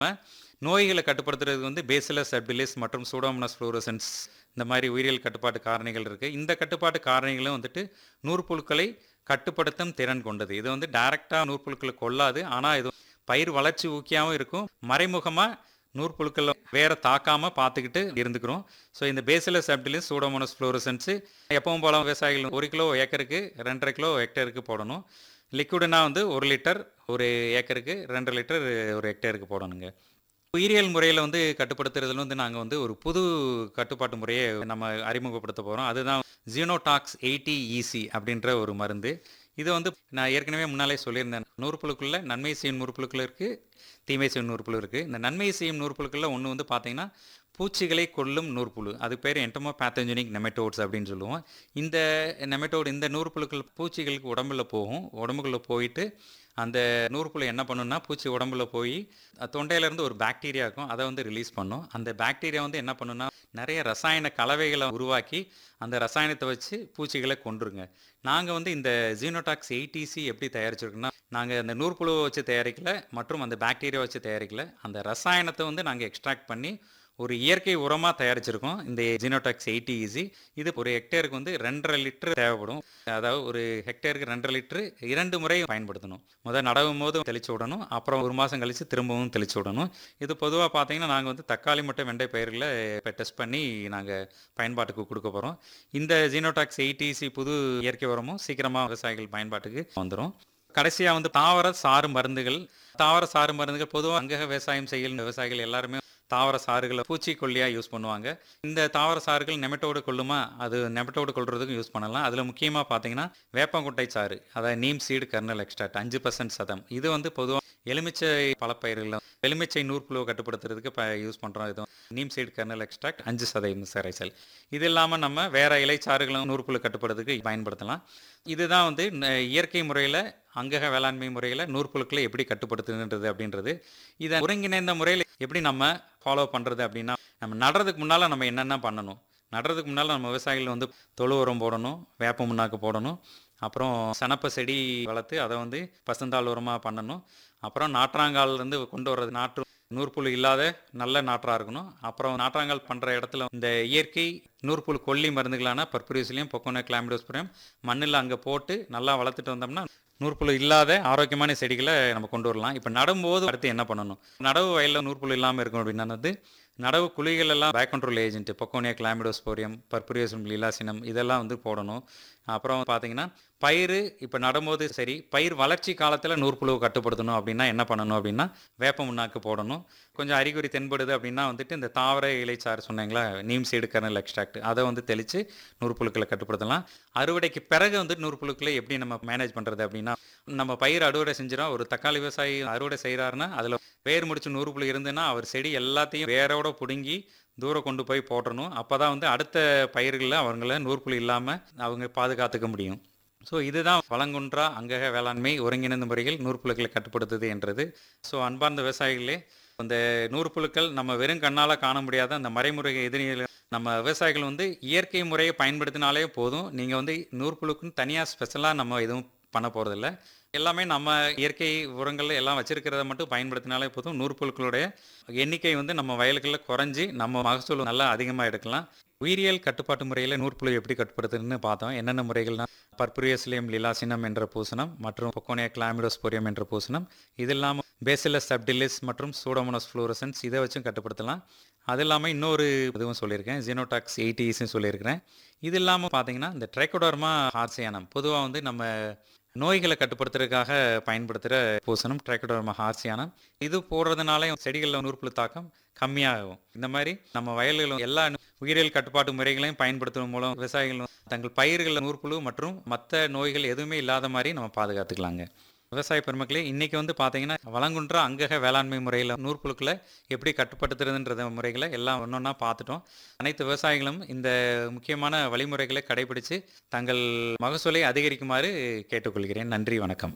நோய்களை கட்டுப்படுத்துறதுக்கு வந்து பேசிலஸ் சப்டிலிஸ் மற்றும் சூடோமோனாஸ் ஃப்ளோரசன்ஸ் இந்த மாதிரி உயிரியல் கட்டுப்பாட்டு காரணிகள் இருக்குது இந்த கட்டுப்பாட்டு காரணிகளும் வந்துட்டு நூற்புழுக்களை கட்டுப்படுத்தும் திறன் கொண்டது இது வந்து டைரெக்டாக நூற்புழுக்களை கொல்லாது ஆனால் இது பயிர் வளர்ச்சி ஊக்கியாகவும் இருக்கும் மறைமுகமாக நூற்புழுக்களை வேற தாக்காமல் பார்த்துக்கிட்டு இருந்துக்கிறோம் ஸோ இந்த பேசிலஸ் சப்டிலிஸ் சூடோமோனஸ் ஃப்ளோரசன்ஸு எப்பவும் போல விவசாயிகள் ஒரு கிலோ ஏக்கருக்கு ரெண்டரை கிலோ ஹெக்டேருக்கு போடணும் லிக்விடுனா வந்து ஒரு லிட்டர் ஒரு ஏக்கருக்கு ரெண்டு லிட்டர் ஒரு ஹெக்டேருக்கு போடணுங்க உயிரியல் முறையில் வந்து கட்டுப்படுத்துறதுல வந்து நாங்கள் வந்து ஒரு புது கட்டுப்பாட்டு முறையை நம்ம அறிமுகப்படுத்த போகிறோம் அதுதான் ஜீனோடாக்ஸ் எயிட்டி இசி அப்படின்ற ஒரு மருந்து இது வந்து நான் ஏற்கனவே முன்னாலே சொல்லியிருந்தேன் நூறுப்புழுக்குள்ள நன்மை செய்யும் நூறுப்புழுக்கள் இருக்குது தீமை செய்யும் நூறுப்புழு இருக்குது இந்த நன்மை செய்யும் நூறுப்புழுக்களில் ஒன்று வந்து பார்த்தீங்கன்னா பூச்சிகளை கொல்லும் நூற்புழு அது பேர் என்டமோ பேத்தஞ்சனிக் நெமட்டோட்ஸ் அப்படின்னு சொல்லுவோம் இந்த நெமட்டோடு இந்த நூற்புழுக்கள் பூச்சிகளுக்கு உடம்புல போகும் உடம்புக்குள்ளே போயிட்டு அந்த நூற்புழு என்ன பண்ணுன்னா பூச்சி உடம்புல போய் தொண்டையிலேருந்து ஒரு பாக்டீரியா இருக்கும் அதை வந்து ரிலீஸ் பண்ணும் அந்த பாக்டீரியா வந்து என்ன பண்ணுன்னா நிறைய ரசாயன கலவைகளை உருவாக்கி அந்த ரசாயனத்தை வச்சு பூச்சிகளை கொண்டுருங்க நாங்கள் வந்து இந்த ஜீனோடாக்ஸ் எயிட்டிசி எப்படி தயாரிச்சிருக்கோம்னா நாங்கள் அந்த நூற்புழுவை வச்சு தயாரிக்கல மற்றும் அந்த பாக்டீரியா வச்சு தயாரிக்கல அந்த ரசாயனத்தை வந்து நாங்கள் எக்ஸ்ட்ராக்ட் பண்ணி ஒரு இயற்கை உரமாக தயாரிச்சிருக்கோம் இந்த ஜீனோடாக்ஸ் எயிட்டி ஈஸி இது ஒரு ஹெக்டேருக்கு வந்து ரெண்டரை லிட்டர் தேவைப்படும் அதாவது ஒரு ஹெக்டேருக்கு ரெண்டரை லிட்டர் இரண்டு முறை பயன்படுத்தணும் முதல் நடவும் போது தெளிச்சு விடணும் அப்புறம் ஒரு மாதம் கழித்து திரும்பவும் தெளிச்சு விடணும் இது பொதுவாக பார்த்தீங்கன்னா நாங்கள் வந்து தக்காளி மற்றும் வெண்டை பயிர்களை இப்போ டெஸ்ட் பண்ணி நாங்கள் பயன்பாட்டுக்கு கொடுக்க போகிறோம் இந்த ஜீனோடாக்ஸ் எயிட்டிசி புது இயற்கை உரமும் சீக்கிரமாக விவசாயிகள் பயன்பாட்டுக்கு வந்துடும் கடைசியாக வந்து தாவர சாறு மருந்துகள் தாவர சாறு மருந்துகள் பொதுவாக அங்கக விவசாயம் செய்யும் விவசாயிகள் எல்லாருமே தாவர சாறுகளை பூச்சிக்கொல்லியாக யூஸ் பண்ணுவாங்க இந்த தாவர சாறுகள் நெமட்டோடு கொள்ளுமா அது நெமட்டோடு கொள்றதுக்கும் யூஸ் பண்ணலாம் அதில் முக்கியமாக பார்த்தீங்கன்னா வேப்பங்குட்டை சாறு அதாவது நீம் சீடு கர்னல் எக்ஸ்ட்ராக்ட் அஞ்சு பர்சன்ட் சதம் இது வந்து பொதுவாக எலுமிச்சை பழப்பயிர்கள் எலுமிச்சை நூற்புழுவை கட்டுப்படுத்துறதுக்கு இப்போ யூஸ் பண்ணுறோம் இது நீம் சீடு கர்னல் எக்ஸ்ட்ராக்ட் அஞ்சு சதவீதம் கரைசல் இது இல்லாமல் நம்ம வேற இலைச்சாறுகளும் நூற்புழு கட்டுப்படுறதுக்கு பயன்படுத்தலாம் இதுதான் வந்து ந- இயற்கை முறையில் அங்கக வேளாண்மை முறையில் நூற்புழுக்களை எப்படி கட்டுப்படுத்துன்றது அப்படின்றது இதை ஒருங்கிணைந்த முறையில் எப்படி நம்ம ஃபாலோ பண்ணுறது அப்படின்னா நம்ம நடுறதுக்கு முன்னால் நம்ம என்னென்ன பண்ணணும் நடுறதுக்கு முன்னால் நம்ம விவசாயிகள் வந்து தொழு உரம் போடணும் வேப்ப முன்னாக்கு போடணும் அப்புறம் சனப்ப செடி வளர்த்து அதை வந்து பசுந்தாள் உரமாக பண்ணணும் அப்புறம் நாற்றாங்கால்லேருந்து கொண்டு வர்றது நாற்று நூற்புழு இல்லாத நல்ல நாற்றாக இருக்கணும் அப்புறம் நாற்றாங்கால் பண்ணுற இடத்துல இந்த இயற்கை நூற்புழு கொல்லி மருந்துகளான பர்புரிஸ்லையும் பொக்கோனா கிளாமிடோஸ்புரியம் மண்ணில் அங்கே போட்டு நல்லா வளர்த்துட்டு வந்தோம்னா நூற்புழு இல்லாத ஆரோக்கியமான செடிகளை நம்ம கொண்டு வரலாம் இப்போ நடும்போது அடுத்து என்ன பண்ணணும் நடவு வயலில் நூற்புழு இல்லாமல் இருக்கணும் அப்படின்னா வந்து நடவு குழிகள் எல்லாம் bio control agent Pochonia chlamydosporium Purpureocillium lilacinum இதெல்லாம் வந்து போடணும் அப்புறம் பார்த்தீங்கன்னா பயிர் இப்போ நடும்போது சரி பயிர் வளர்ச்சி காலத்தில் நூற்புழுவை கட்டுப்படுத்தணும் அப்படின்னா என்ன பண்ணணும் அப்படின்னா வேப்ப முன்னாக்கு போடணும் கொஞ்சம் அறிகுறி தென்படுது அப்படின்னா வந்துட்டு இந்த தாவர இலைச்சாறு சொன்னீங்களா நீம் சீடு கர்னல் எக்ஸ்ட்ராக்ட் அதை வந்து தெளித்து நூற்புழுக்களை கட்டுப்படுத்தலாம் அறுவடைக்கு பிறகு வந்து நூற்புழுக்களை எப்படி நம்ம மேனேஜ் பண்ணுறது அப்படின்னா நம்ம பயிர் அறுவடை செஞ்சிடும் ஒரு தக்காளி விவசாயி அறுவடை செய்கிறாருன்னா அதில் வேர் முடிச்சு நூறுப்புழு இருந்துன்னா அவர் செடி எல்லாத்தையும் வேரோட பிடுங்கி தூரம் கொண்டு போய் போட்டுறணும் அப்போ தான் வந்து அடுத்த பயிர்களில் அவங்கள நூற்புழு இல்லாமல் அவங்க பாதுகாத்துக்க முடியும் ஸோ இதுதான் வளங்குன்றா அங்கக வேளாண்மை ஒருங்கிணைந்த முறையில் நூற்புழுக்களை கட்டுப்படுத்துது என்றது ஸோ அன்பார்ந்த விவசாயிகளே அந்த நூற்புழுக்கள் நம்ம வெறும் கண்ணால் காண முடியாத அந்த மறைமுறை எதிரிகள் நம்ம விவசாயிகள் வந்து இயற்கை முறையை பயன்படுத்தினாலே போதும் நீங்கள் வந்து நூற்புழுக்குன்னு தனியாக ஸ்பெஷலாக நம்ம எதுவும் பண்ண போகிறதில்ல எல்லாமே நம்ம இயற்கை உரங்கள் எல்லாம் வச்சிருக்கிறத மட்டும் பயன்படுத்தினாலே போதும் நூற்புழுக்களுடைய எண்ணிக்கை வந்து நம்ம வயல்களில் குறைஞ்சி நம்ம மகசூல் நல்லா அதிகமாக எடுக்கலாம் உயிரியல் கட்டுப்பாட்டு முறையில் நூற்புழு எப்படி கட்டுப்படுத்துன்னு பார்த்தோம் என்னென்ன முறைகள்னா பர்புரியஸ்லியம் லிலாசினம் என்ற பூசணம் மற்றும் பொக்கோனியா கிளாமிடோஸ்போரியம் என்ற பூசணம் இது இல்லாமல் பேசிலஸ் சப்டிலிஸ் மற்றும் சூடோமோனஸ் ஃப்ளூரசன்ஸ் இதை வச்சும் கட்டுப்படுத்தலாம் அது இல்லாமல் இன்னொரு இதுவும் சொல்லியிருக்கேன் ஜீனோடாக்ஸ் எயிட்டிஸும் சொல்லியிருக்கிறேன் இது இல்லாமல் பார்த்தீங்கன்னா இந்த ட்ரைகோடர்மா ஹார்சியானம் பொதுவாக வந்து நம்ம நோய்களை கட்டுப்படுத்துறதுக்காக பயன்படுத்துகிற பூசணம் ட்ரைகோடர்மா ஹார்சியானம் இது போடுறதுனால செடிகளில் நூற்புழு தாக்கம் கம்மியாகும் இந்த மாதிரி நம்ம வயல்களும் எல்லா உயிரியல் கட்டுப்பாட்டு முறைகளையும் பயன்படுத்துவதன் மூலம் விவசாயிகள் தங்கள் பயிர்களில் நூற்புழு மற்றும் மற்ற நோய்கள் எதுவுமே இல்லாத மாதிரி நம்ம பாதுகாத்துக்கலாங்க விவசாய பெருமக்களே இன்னைக்கு வந்து பார்த்தீங்கன்னா வளங்குன்ற அங்கக வேளாண்மை முறையில் நூற்புழுக்களை எப்படி கட்டுப்படுத்துறதுன்றத முறைகளை எல்லாம் ஒன்றொன்னா பார்த்துட்டோம் அனைத்து விவசாயிகளும் இந்த முக்கியமான வழிமுறைகளை கடைபிடித்து தங்கள் மகசூலை அதிகரிக்குமாறு கேட்டுக்கொள்கிறேன் நன்றி வணக்கம்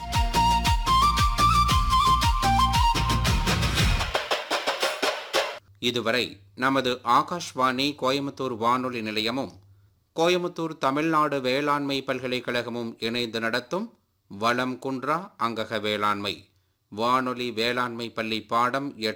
இதுவரை நமது ஆகாஷ்வாணி கோயம்புத்தூர் வானொலி நிலையமும் கோயம்புத்தூர் தமிழ்நாடு வேளாண்மை பல்கலைக்கழகமும் இணைந்து நடத்தும் வளம் குன்றா அங்கக வேளாண்மை வானொலி வேளாண்மை பள்ளி பாடம்